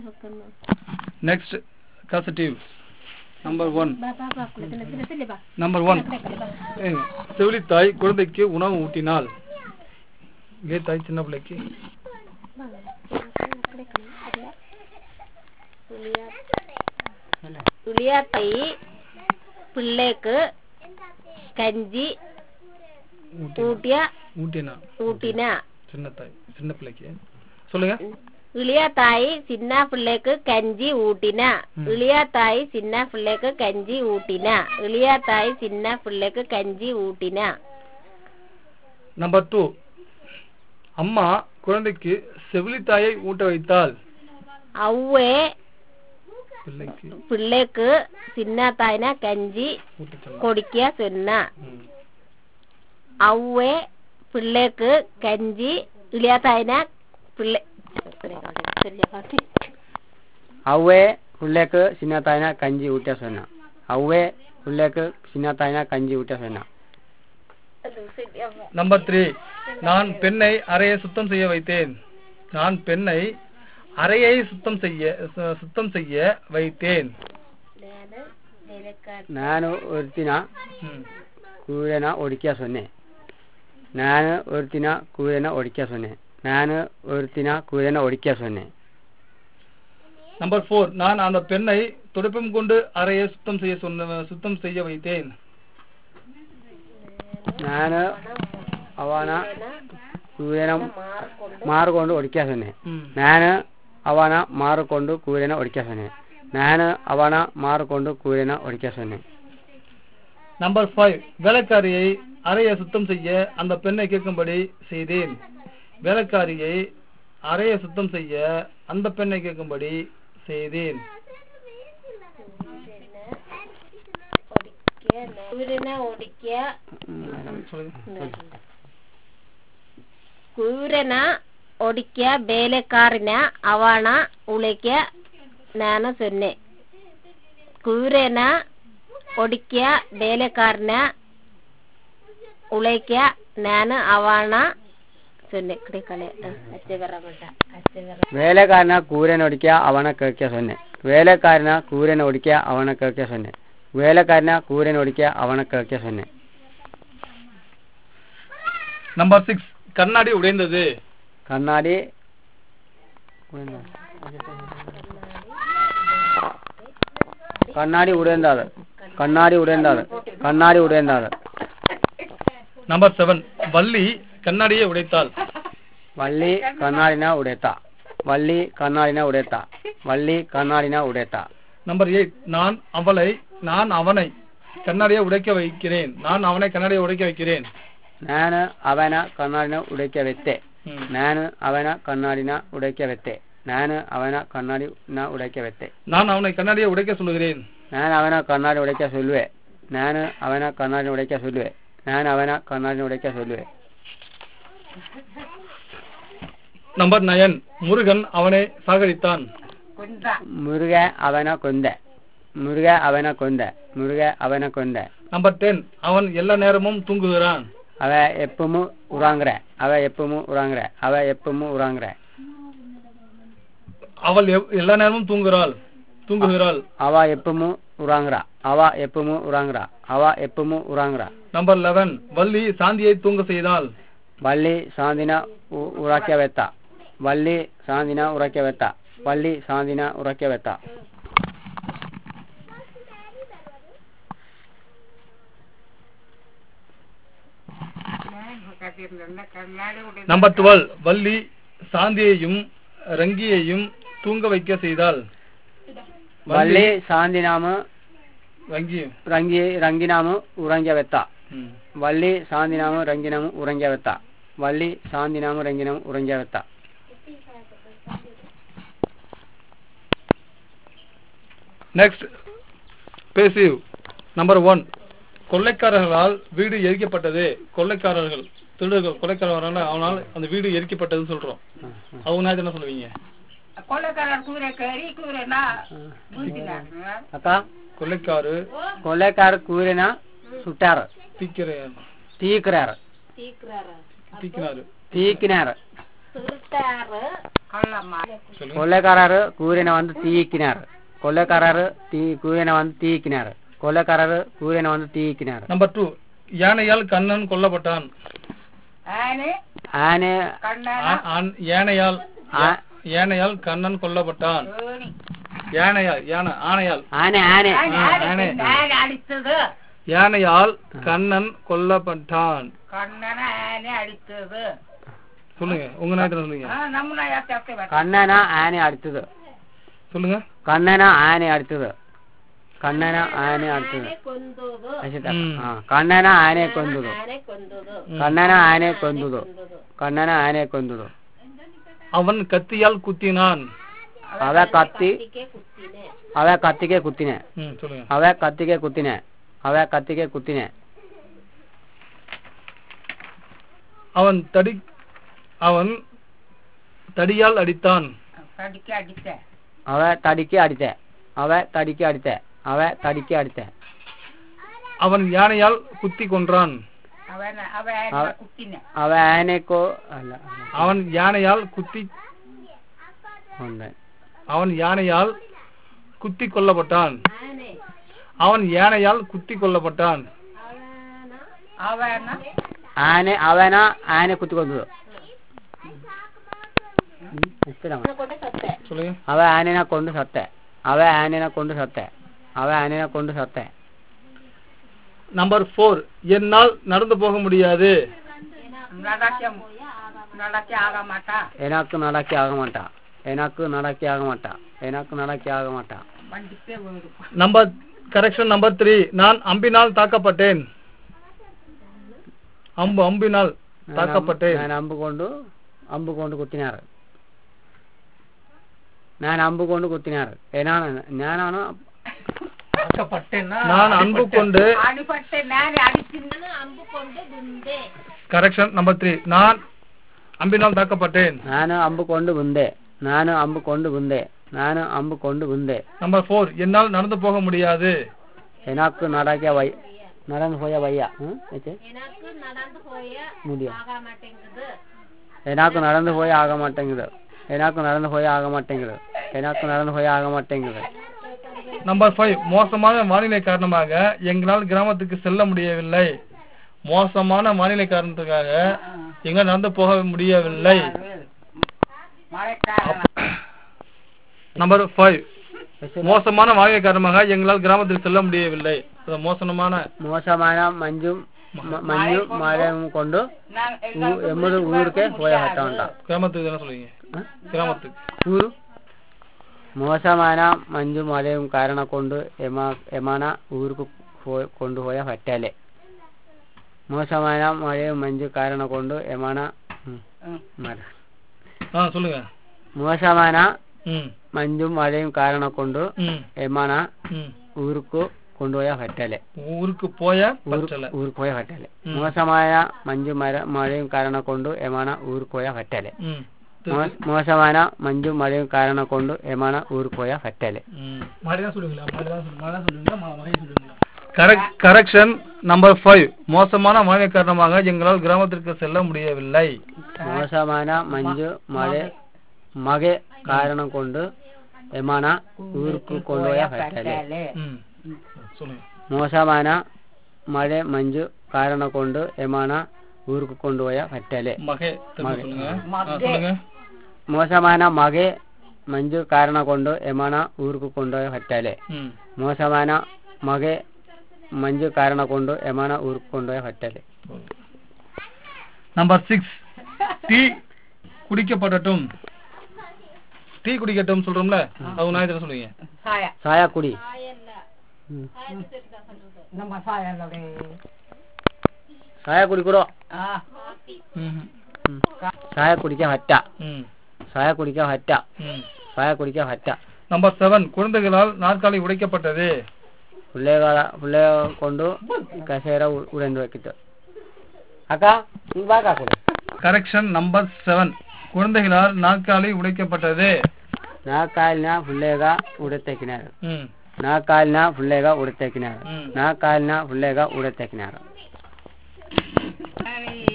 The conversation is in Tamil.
Next, causative. Number one. Number one. ஏங்க, செவிலித்தாய் குழந்தைக்கு உணவு ஊட்டினாள் இதே தாய் சின்ன பிள்ளைக்கு துளியாத்தை பிள்ளைக்கு கஞ்சி ஊட்டினா ஊட்டிய ஊட்டினா ஊட்டினா சின்ன தாய் சின்ன பிள்ளைக்கு சொல்லுங்க இளைய தாய் சின்ன பிள்ளைக்கு கஞ்சி ஊட்டினா ம். இளைய தாய் சின்ன பிள்ளைக்கு கஞ்சி ஊட்டினா இளைய தாய் சின்ன பிள்ளைக்கு கஞ்சி ஊட்டினா நம்பர் டூ அம்மா குழந்தைக்கு செவிலித்தாயை ஊட்ட வைத்தாள் அவ்வே பிள்ளைக்கு பிள்ளைக்கு சின்ன தாய்னா கஞ்சி ஊட்ட சொன்னாள். குடிக்க சொன்னா ம். அவ்வே பிள்ளைக்கு கஞ்சி இளைய தாய்னா பிள்ளை ಅವ್ವೇ ಹುಲ್ಲೇಕು ಚಿನ್ನ ತಾಯಿನ ಕಂಜಿ ಊಟ ಸೊನ್ನ ಅವ್ವೇ ಹುಲ್ಲೇಕು ಚಿನ್ನ ತಾಯಿನ ಕಂಜಿ ಊಟ ಸೊನ್ನ நம்பர் த்ரீ நான் பெண்ணை அறையை சுத்தம் செய்ய வைத்தேன் நான் பெண்ணை அறையை சுத்தம் செய்ய சு- சுத்தம் செய்ய வைத்தேன் ನಾನು ಒರ್ತಿನ ம். ಕೂರೆನ ಒಡಿಕೆ ಸೊನ್ನೆ ನಾನು ಒರ್ತಿನ ಕೂರೆನ ಒಡಿಕೆ ಸೊನ್ನೆ ನಾನು ಒರ್ತಿನ ಕೂರೆನ ಒಡಿಕೆ ಸೊನ್ನೆ நம்பர் ஃபோர் நான் அந்த பெண்ணை துடைப்பம் கொண்டு அறையை சுத்தம் செய்ய சொன்ன சுத்தம் செய்ய வைத்தேன் ನಾನು ಅವನ ಕೂರೆನ ಮಾರಿಕೊಂಡು ಒಡಿಕೆ ಸೊನ್ನೆ ம். ನಾನು ಅವನ ಮಾರಿಕೊಂಡು ಕೂರೆನ ಒಡಿಕೆ ಸೊನ್ನೆ ನಾನು ಅವನ ಮಾರಿಕೊಂಡು ಕೂರೆನ ಒಡಿಕೆ ಸೊನ್ನೆ நம்பர் ஃபைவ் வேலைக்காரியை அறையை சுத்தம் செய்ய அந்த பெண்ணை கேட்கும்படி செய்தேன் வேலைக்காரியை அறையை சுத்தம் செய்ய அந்த பெண்ணை கேட்கும்படி செய்தேன் കുതിരനെ ഓടിക്കുക சொல்லுங்க കുതിരന ഓടിക്ക വേലക്കാരന അവണ ഉളിക്ക ನಾನು ಸೊನ್ನೆ ಕುದುರೆನ ಒಡಿಕ್ಯ ಬೇಲೆಕಾರನ ಉಳೈಕ್ಯ ನಾನು ಅವನ ಸೊನ್ನೆ ಕಡೆ ಕಳೆ ಅಚ್ಚೆ ಬರ ಮಟ ಅಚ್ಚೆ ಬರ വേലക്കാരന കൂരനെ ഒടിക്കുക അവനെ കേൾക്കുക സൊന്നെ വേലക്കാരന കൂരനെ ഒടിക്കുക അവനെ കേൾക്കുക സൊന്നെ വേലക്കാരന കൂരനെ ഒടിക്കുക അവനെ കേൾക്കുക സൊന്നെ நம்பர் சிக்ஸ் கண்ணாடி உடைந்தது കണ്ണാടി കണ്ണാടി ഉടേണ്ടത് കണ്ണാടി ഉടേണ്ടത് കണ്ണാടി ഉടേണ്ടത് நம்பர் செவன் வள்ளி கண்ணாடியை உடைத்தாள் വള്ളി കണ്ണാടിന ഉടേത്ത വള്ളി കണ്ണാടിന ഉടേത്ത വള്ളി കണ്ണാടിന ഉടേത്ത நம்பர் எயிட் நான் அவளை நான் அவனை கண்ணாடியை உடைக்க வைக்கிறேன் நான் அவனை கண்ணாடியை உடைக்க வைக்கிறேன் ನಾನು ಅವನ ಕಣ್ಣಾಡಿನ ಉಡೈಕ ವ್ಯತ್ತೆ ம். ನಾನು ಅವನ ಕಣ್ಣಾಡಿನ ಉಡೈಕ ವ್ಯತ್ತೆ ನಾನು ಅವನ ಕಣ್ಣಾಡಿನ ಉಡೈಕ ವ್ಯತ್ತೆ நான் அவனை கண்ணாடியை உடைக்க சொல்லுகிறேன் ನಾನು ಅವನ ಕಣ್ಣಾಡಿ ಉಡೈಕ ಸೊಲ್ಲುವೆ ನಾನು ಅವನ ಕಣ್ಣಾಡಿ ಉಡೈಕ ಸೊಲ್ಲುವೆ ನಾನು ಅವನ ಕಣ್ಣಾಡಿ ಉಡೈಕ ಸೊಲ್ಲುವೆ நம்பர் நயன் முருகன் அவனை சாகடித்தான் ಮುರುಗ ಅವನ ಕೊಂದೆ ಮುರುಗ ಅವನ ಕೊಂದೆ ಮುರುಗ ಅವನ ಕೊಂದೆ நம்பர் டென் அவன் எல்லா நேரமும் தூங்குகிறான் ಅವ ಎಪ್ಪಮು ಉರಾಂಗ್ರೆ ಅವ ಎಪ್ಪಮು ಉರಾಂಗ್ರೆ ಅವ ಎಪ್ಪಮು ಉರಾಂಗ್ರೆ அவள் எவ்- எல்லா நேரமும் தூங்குகிறாள் தூங்குகிறாள் ಅವ ಎಪ್ಪಮು ಉರಾಂಗ್ರ ಅವ ಎಪ್ಪಮು ಉರಾಂಗ್ರ ಅವ ಎಪ್ಪಮು ಉರಾಂಗ್ರ நம்பர் லெவன் வள்ளி சாந்தியை தூங்க செய்தாள் வள்ளி சாந்தின உ- உராக்கிய வெத்த வள்ளி சாந்தின உரைக்க வெத்த வள்ளி சாந்தின உரைக்க வெத்த நம்பர் டுவெல் வள்ளி சாந்தியையும் ரங்கியையும் தூங்க வைக்க செய்தாள் வள்ளி சாந்தினாமு ரங்கியும் ರಂಗಿ ರಂಗಿನಾಮು ಉರಂಗ್ಯ வெத்த ம். வள்ளி சாந்தினாமு ರಂಗಿನಾಮು ಉರಂಗ್ಯ வெத்த வள்ளி சாந்தினாமு ರಂಗಿನಾಮು ಉರಂಗ್ಯ வெத்த நெக்ஸ்ட் பேசிவ் நம்பர் ஒன் கொள்ளைக்காரர்களால் வீடு எரிக்கப்பட்டது கொள்ளைக்காரர்கள் திருடர்கள் கொள்ளைக்காரர்களால் அவனால் அந்த வீடு எரிக்கப்பட்டதுன்னு சொல்றோம் அவங்க என்ன சொல்லுவீங்க ಅಕ್ಕ கொள்ளைக்காரு ಕೊಲೆಕಾರ ಕೂರಿನ ಸುಟ್ಟಾರ தீக்கிற ತೀಕ್ರ್ಯಾರ தீக்கினாரு ತೀಕಿನ್ಯಾರ തീർത്താറ് சொல்லுங்க கொள்ளைக்காரரு கூரியனை வந்து தீக்கினார் கொள்ளைக்காரரு தீ கூரியனை வந்து தீக்கினார் கொள்ளைக்காரரு கூரியனை வந்து தீக்கினார் நம்பர் டூ யானையால் கண்ணன் கொல்லப்பட்டான் ஆனை ஆ- ஆண்- யானையால் ஆ- யானையால் கண்ணன் கொல்லப்பட்டான் யானையால் யானை ஆனையால் ஆனை ஆனை ஆ, ஆனை யானையால் கண்ணன் கொல்லப்பட்டான் சொல்லுங்க உங்க நாயத்துல சொல்லுங்க கண்ணனா ஆனை அடித்தது சொல்லுங்க கண்ணனா ஆனை அடித்தது கண்ணனா ஆனை அடித்தது ಆನೆ ಕೊಂದುದು ಅಷ್ಟೇ. ಹ್ಮ್. ಹಾ, ಕಣ್ಣನ ಆನೆ ಕೊಂದುದು ಆನೆ ಕೊಂದುದು ಕಣ್ಣನ ಆನೆ ಕೊಂದುದು ಕಣ್ಣನ ಆನೆ ಕೊಂದುದು அவன் கத்தியால் குத்தினான் ಅವ ಕತ್ತಿ ಕತ್ತಿಗೆ ಕುತ್ತಿನೆ ಅವ ಕತ್ತಿಗೆ ಕುತ್ತಿನೆ ம் சொல்லுங்க ಅವ ಕತ್ತಿಗೆ ಕುತ್ತಿನೆ ಅವ ಕತ್ತಿಗೆ ಕುತ್ತಿನೆ அவன் தடி அவன் தடியால் அடித்தான் ಅವ ತಡಿಕೆ ಅಡಿತೆ ಅವ ತಡಿಕೆ ಅಡಿತೆ ಅವ ತಡಿಕೆ ಅಡಿತೆ அவன் யானையால் குத்தி கொன்றான் ಅವ- ಅವ ಆನೆಕೋ ಅಲ್ಲ அவன் யானையால் குத்தி ಒಂದೇ அவன் யானையால் குத்தி கொல்லப்பட்டான் ಆನೆ அவன் யானையால் குத்தி கொல்லப்பட்டான் ಅವನ ಆನೆ ಅವನ ಆನೆ ಕುತ್ಕೊಂಡ್ರು ಎಷ್ಟಿದಮ್ಮ? ಕೊಂಡೆ ಸತ್ತೆ சொல்லுங்க ಅವ ಆನೆನ ಕೊಂಡು ಸತ್ತೆ ಅವ ಆನೆನ ಕೊಂಡು ಸತ್ತೆ ಅವ ಆನೆನ ಕೊಂಡು ಸತ್ತೆ நம்பர் ஃபோர் என்னால் நடந்து போக முடியாது ಏನಕ್ಕೂ ನಡಕ್ಕೆ ಆಗಮಟ ಏನಕ್ಕೂ ನಡಕ್ಕೆ ಆಗಮಟ ಏನಕ್ಕೂ ನಡಕ್ಕೆ ಆಗಮಟ நம்பர் கரெக்ஷன் நம்பர் த்ரீ நான் அம்பினால் தாக்கப்பட்டேன் அம்பு அம்பினால் தாக்கப்பட்டேன் ನಾನು ಅಂಬುಕೊಂಡು ಅಂಬುಕೊಂಡು ಕೂತಿನಾರು ನಾನು ಅಂಬುಕೊಂಡು ಕೂತಿನಾರು ಏನಾನ ಜ್ಞಾನಾನು நான் அன்பு கொண்டு ನಾನು ಅಂಬುಕೊಂಡು ಬಂದೆ கரெக்ஷன் நம்பர் த்ரீ நான் அம்பினால் தாக்கப்பட்டேன் ನಾನು ಅಂಬುಕೊಂಡು ಬಂದೆ ನಾನು ಅಂಬುಕೊಂಡು ಬಂದೆ ನಾನು ಅಂಬುಕೊಂಡು ಬಂದೆ நம்பர் ஃபோர் என்னால் நடந்து போக முடியாது ಏನಕ್ಕೂ ನಡಕ್ಕೆ ವೈ நடந்து போய வையா ம் ஏச்சு எனக்கு நடந்து போய முடியும் ஆக மாட்டேங்குது எனக்கு நடந்து போய் ஆக மாட்டேங்குது எனக்கு நடந்து போய் ஆக மாட்டேங்குது எனக்கு நடந்து போய் ஆக மாட்டேங்குது நம்பர் ஃபைவ் மோசமான வானிலை காரணமாக எங்களால் கிராமத்துக்கு செல்ல முடியவில்லை மோசமான வானிலை காரணத்துக்காக எங்களால் நடந்து போக முடியவில்லை நம்பர் ஃபைவ் மோசமான வானிலை காரணமாக எங்களால் கிராமத்துக்கு செல்ல முடியவில்லை அது மோசமான ಮೋಸಮಾನ ಮಂಜು ಮ- ಮಂಜು ಮಳೆಯನ್ನು ಕೊಂಡು ಊ- ಎಂಬುದು ಊರಿಗೆ ಹೋಯ ಹಟ್ಟ ಉಂಟ கிராமத்துக்கு என்ன சொல்லுவீங்க கிராமத்துக்கு ಊರು ಮೋಸಮಾನ ಮಂಜು ಮಳೆಯ ಕಾರಣ ಕೊಂಡು ಎಮ ಎಮನ ಊರಿಗೆ ಹೋ- ಕೊಂಡು ಹೋಯ ಹೊಟ್ಟೆಲೆ ಮೋಸಮಾನ ಮಳೆ ಮಂಜು ಕಾರಣ ಕೊಂಡು ಎಮನ ಹ್ಮ್, ಮರ. ஆ சொல்லுங்க ಮೋಸಮಾನ ம் ಮಂಜು ಮಳೆಯ ಕಾರಣ ಕೊಂಡು ம் ಎಮನ ம் ಊருக்கு ಕೊಂಡು ಹೋಯ ಹೊಟ್ಟೆಲೆ ஊருக்கு போய ಊರು- பற்றல ಊರಿಗೆ ಹೋಯ ಹೊಟ್ಟೆಲೆ ಹ್ಮ್. ಮೋಸಮಾಯ ಮಂಜು ಮರ ಮಳೆಯ ಕಾರಣ ಕೊಂಡು ಎಮನ ಊರಿಗೆ ಹೋಯ ಹೊಟ್ಟೆಲೆ ம் ಮೋ- ಮೋಸமான ಮಂಜು ಮಳೆಯ ಕಾರಣ ಕೊಂಡು ಎಮನ ಊರಿಗೆ ಹೋಯ ಹೊಟ್ಟೆಲೆ ம் மழைதான் சொல்லுவீங்களா மழைதான் சொல்லு மழைதான் சொல்லுவீங்களா ம- மழை சொல்லுவீங்களா கரெக்ட் கரெக்ஷன் நம்பர் ஃபைவ் மோசமான வானிலை காரணமாக எங்களால் கிராமத்திற்கு செல்ல முடியவில்லை ಮೋಸಮಾನ ಮಂಜು ಮಳೆ ಮಗೆ ಕಾರಣ ಕೊಂಡು ಎಮನ ಊರಿಗೆ ಕೊಂಡು ಹೋಯ ಹೊಟ್ಟೆಲೆ ம் சொல்லுங்க ಮೋಸಮಾನ ಮಳೆ ಮಂಜು ಕಾರಣ ಕೊಂಡು ಎಮನ ಊರಿಗೆ ಕೊಂಡು ಹೋಯ ಹೊಟ್ಟೆಲೆ மகே திரும்ப மகே. சொல்லுங்க ஆ, சொல்லுங்க ಮೋಸಮಾನ ಮಗೆ ಮಂಜು ಕಾರಣ ಕೊಂಡು ಎಮನ ಊರಿಗೆ ಕೊಂಡು ಹೋಯ ಹೊಟ್ಟೆಲೆ ம் ಮೋಸಮಾನ ಮಗೆ ಮಂಜು ಕಾರಣ ಕೊಂಡು ಎಮನ ಊರಿಗೆ ಕೊಂಡು ಹೋಯ ಹೊಟ್ಟೆಲೆ நம்பர் சிக்ஸ் டீ குடிக்கப்படட்டும் டீ குடிக்கட்டும் சொல்றோம்ல அவங்க நான் இதில் சொல்லுவீங்க ಸಾಯ ಕುಡಿ ಆಯಲ್ಲ ಹ್ಮ್. ಆಯ್ತು ತಿರ್ಗಾ ಸಲ್ಲೋದು. ಸಾಯ ಕುಡಿಕೊಡು ம் ಸಾಯ ಕುಡಿಕೆ ಹಟ್ಟ ம் ಸಾಯ ಕುಡಿಕೆ ಹಟ್ಟ ம் ಸಾಯ ಕುಡಿಕೆ ಹಟ್ಟ நம்பர் செவன் குழந்தைகளால் நாற்காலி உடைக்கப்பட்டது ಹುಳ್ಳೆಗಳ ಹುಳ್ಳೆ ಕೊಂಡು ಕಸೇರ ಉಡೆಂದು ಬೇಕಿತ್ತು ಅಕ್ಕ ಈಗ ಬಾಗ ಹಾಕೊಡು கரெக்ஷன் நம்பர் செவன் குழந்தைகளால் நாற்காலி உடைக்கப்பட்டது ನಾ ಕಾಲಿನ ಹುಳ್ಳೆಗ ಉಡೆತೆಕಿನಾರು ம் ನಾ ಕಾಲಿನ ಹುಳ್ಳೆಗ ಉಡೆತೆಕಿನಾರು ம் ನಾ ಕಾಲಿನ ಹುಳ್ಳೆಗ ಉಡೆತೆಕಿನಾರು